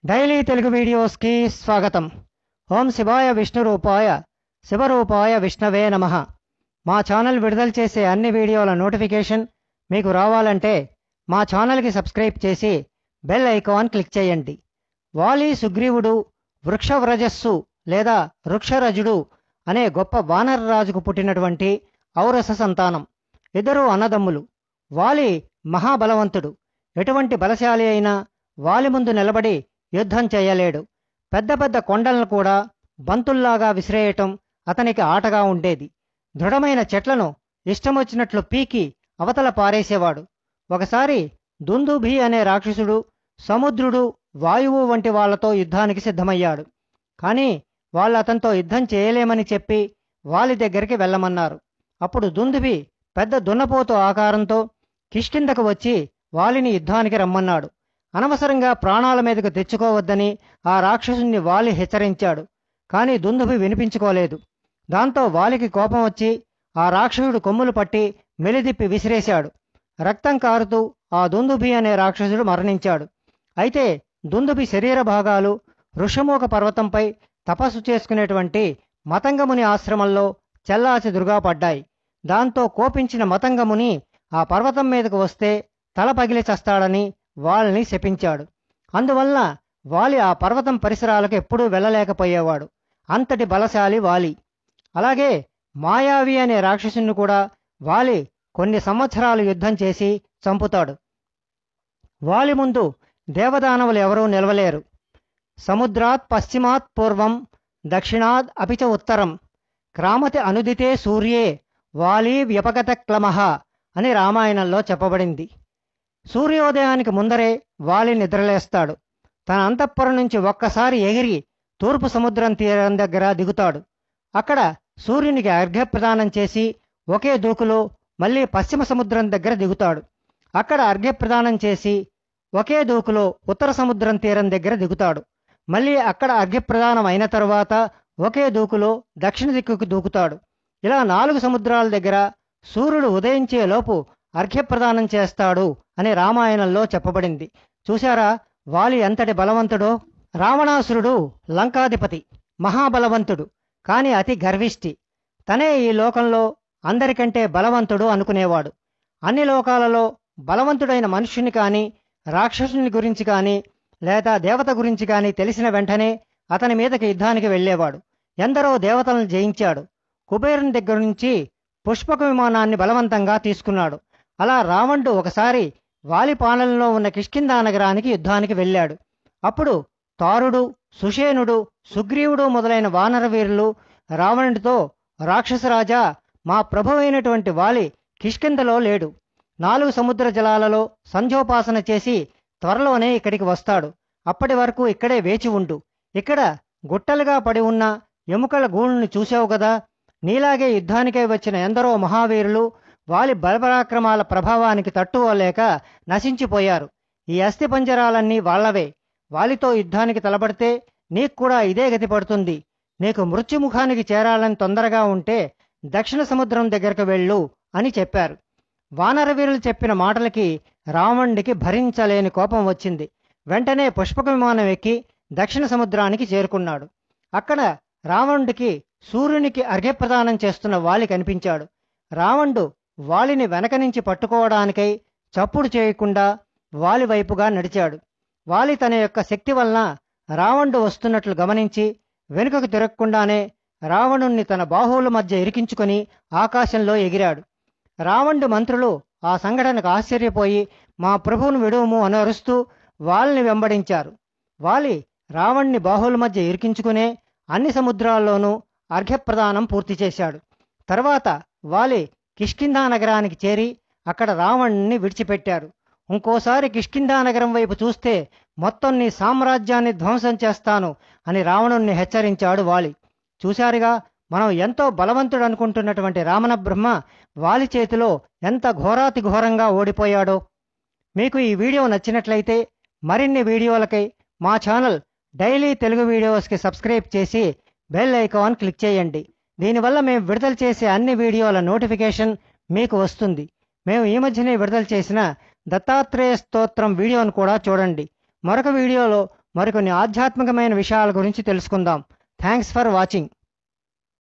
daily Telugu వీడియోస్కి స్వాగతం ఓం శివాయ విష్ణు రూపాయ శివరూపాయ విష్ణవే నమ మా ఛానల్ విడుదల చేసే అన్ని వీడియోల నోటిఫికేషన్ మీకు రావాలంటే మా ఛానల్కి సబ్స్క్రైబ్ చేసి బెల్ ఐకాన్ క్లిక్ చేయండి వాలి సుగ్రీవుడు వృక్షవ్రజస్సు లేదా వృక్షరజుడు అనే గొప్ప వానరరాజుకు పుట్టినటువంటి ఔరస సంతానం ఇద్దరు అన్నదమ్ములు వాలి మహాబలవంతుడు ఎటువంటి బలశాలి అయినా వాలి ముందు నిలబడి యుద్ధం చేయలేడు పెద్ద పెద్ద కొండలను కూడా బంతుల్లాగా విసిరేయటం అతనికి ఆటగా ఉండేది దృఢమైన చెట్లను ఇష్టమొచ్చినట్లు పీకి అవతల పారేసేవాడు ఒకసారి దుందుభి అనే రాక్షసుడు సముద్రుడు వాయువు వంటి వాళ్లతో యుద్ధానికి సిద్ధమయ్యాడు కానీ వాళ్ళు అతనితో యుద్ధం చేయలేమని చెప్పి వాలి దగ్గరికి వెళ్ళమన్నారు అప్పుడు దుందుభి పెద్ద దున్నపోతు ఆకారంతో కిష్కిందకు వచ్చి వాలిని యుద్ధానికి రమ్మన్నాడు అనవసరంగా ప్రాణాల మీదకు తెచ్చుకోవద్దని ఆ రాక్షసుని వాలి హెచ్చరించాడు కాని దుందుభి వినిపించుకోలేదు దాంతో వాలికి కోపం వచ్చి ఆ రాక్షసుడు కొమ్ములు పట్టి మెలిదిప్పి విసిరేశాడు రక్తం కారుతూ ఆ దుందుభి అనే రాక్షసుడు మరణించాడు అయితే దుందుభి శరీర భాగాలు ఋషమూక పర్వతంపై తపస్సు చేసుకునేటువంటి మతంగముని ఆశ్రమంలో చెల్లాచెదురుగా పడ్డాయి దాంతో కోపించిన మతంగముని ఆ పర్వతం మీదకు వస్తే తల పగిలి చస్తాడని వాళ్ళని శపించాడు అందువల్ల వాలి ఆ పర్వతం పరిసరాలకు ఎప్పుడూ వెళ్ళలేకపోయేవాడు అంతటి బలశాలి వాలి అలాగే మాయావి అనే రాక్షసుని కూడా వాలి కొన్ని సంవత్సరాలు యుద్ధం చేసి చంపుతాడు వాలి ముందు దేవదానవులు ఎవరూ నిలవలేరు సముద్రాత్ పశ్చిమాత్ పూర్వం దక్షిణాద్ అపిచ ఉత్తరం క్రామతి అనుదితే సూర్యే వాలి వ్యపగత క్లమః అని రామాయణంలో చెప్పబడింది సూర్యోదయానికి ముందరే వాలి నిద్రలేస్తాడు తన అంతఃపురం నుంచి ఒక్కసారి ఎగిరి తూర్పు సముద్రం తీరం దగ్గర దిగుతాడు అక్కడ సూర్యునికి అర్ఘ్యప్రదానం చేసి ఒకే దూకులో మళ్ళీ పశ్చిమ సముద్రం దగ్గర దిగుతాడు అక్కడ అర్ఘ్యప్రదానం చేసి ఒకే దూకులో ఉత్తర సముద్రం తీరం దగ్గర దిగుతాడు మళ్ళీ అక్కడ అర్ఘ్యప్రదానం అయిన తరువాత ఒకే దూకులో దక్షిణ దిక్కుకు దూకుతాడు ఇలా నాలుగు సముద్రాల దగ్గర సూర్యుడు ఉదయించే లోపు అర్ఘ్యప్రదానం చేస్తాడు అని రామాయణంలో చెప్పబడింది చూశారా వాలి ఎంతటి బలవంతుడో రావణాసురుడు లంకాధిపతి మహాబలవంతుడు కాని అతి గర్విష్టి తనే ఈ లోకంలో అందరికంటే బలవంతుడు అనుకునేవాడు అన్ని లోకాలలో బలవంతుడైన మనుష్యుని కాని రాక్షసుని గురించి కాని లేదా దేవత గురించి కాని తెలిసిన వెంటనే అతని మీదకి యుద్ధానికి వెళ్ళేవాడు ఎందరో దేవతలను జయించాడు కుబేరుని దగ్గర నుంచి పుష్పక విమానాన్ని బలవంతంగా తీసుకున్నాడు అలా రావణుడు ఒకసారి వాలి పాలనలో ఉన్న కిష్కిందా నగరానికి యుద్ధానికి వెళ్ళాడు అప్పుడు తారుడు సుషేనుడు సుగ్రీవుడు మొదలైన వానర వీరులు రావణుడితో రాక్షసరాజా మా ప్రభువైనటువంటి వాలి కిష్కిందలో లేడు నాలుగు సముద్ర జలాలలో సంధ్యోపాసన చేసి త్వరలోనే ఇక్కడికి వస్తాడు అప్పటి వరకు ఇక్కడే వేచి ఉండు ఇక్కడ గుట్టలుగా పడి ఉన్న ఎముకల గూళ్ళని చూసావు గదా నీలాగే యుద్ధానికై వచ్చిన ఎందరో మహావీరులు వాలి బలపరాక్రమాల ప్రభావానికి తట్టుకోలేక నశించిపోయారు ఈ అస్థిపంజరాలన్నీ వాళ్లవే వాలితో యుద్ధానికి తలబడితే నీకు కూడా ఇదే గతి పడుతుంది నీకు మృత్యుముఖానికి చేరాలని తొందరగా ఉంటే దక్షిణ సముద్రం దగ్గరకు వెళ్ళు అని చెప్పారు వానరవీరులు చెప్పిన మాటలకి రావణుడికి భరించలేని కోపం వచ్చింది వెంటనే పుష్పక విమానం ఎక్కి దక్షిణ సముద్రానికి చేరుకున్నాడు అక్కడ రావణుడికి సూర్యునికి అర్ఘ్యప్రదానం చేస్తున్న వాలి కనిపించాడు రావణుడు వాలిని వెనక నుంచి పట్టుకోవడానికై చప్పుడు చేయకుండా వాలి వైపుగా నడిచాడు వాలి తన యొక్క శక్తి వలన రావణుడు వస్తున్నట్లు గమనించి వెనుకకు తిరగకుండానే రావణుణ్ణి తన బాహువుల మధ్య ఇరికించుకొని ఆకాశంలో ఎగిరాడు రావణుడి మంత్రులు ఆ సంఘటనకు ఆశ్చర్యపోయి మా ప్రభువును విడువము అని అరుస్తూ వాలిని వెంబడించారు వాలి రావణ్ణి బాహువుల మధ్య ఇరికించుకునే అన్ని సముద్రాల్లోనూ అర్ఘ్యప్రదానం పూర్తి చేశాడు తర్వాత వాలి కిష్కిందా నగరానికి చేరి అక్కడ రావణ్ణి విడిచిపెట్టారు ఇంకోసారి కిష్కిందా నగరం వైపు చూస్తే మొత్తం నీ సామ్రాజ్యాన్ని ధ్వంసం చేస్తాను అని రావణుణ్ణి హెచ్చరించాడు వాలి చూశారుగా మనం ఎంతో బలవంతుడు అనుకుంటున్నటువంటి రామణ బ్రహ్మ వాలి చేతిలో ఎంత ఘోరాతి ఘోరంగా ఓడిపోయాడో మీకు ఈ వీడియో నచ్చినట్లయితే మరిన్ని వీడియోలకై మా ఛానల్ డైలీ తెలుగు వీడియోస్కి సబ్స్క్రైబ్ చేసి బెల్ ఐకాన్ క్లిక్ చేయండి దీనివల్ల మేము విడుదల చేసే అన్ని వీడియోల నోటిఫికేషన్ మీకు వస్తుంది మేము ఈ మధ్యనే విడుదల చేసిన దత్తాత్రేయ స్తోత్రం వీడియోను కూడా చూడండి మరొక వీడియోలో మరికొన్ని ఆధ్యాత్మికమైన విషయాల గురించి తెలుసుకుందాం థ్యాంక్స్ ఫర్ వాచింగ్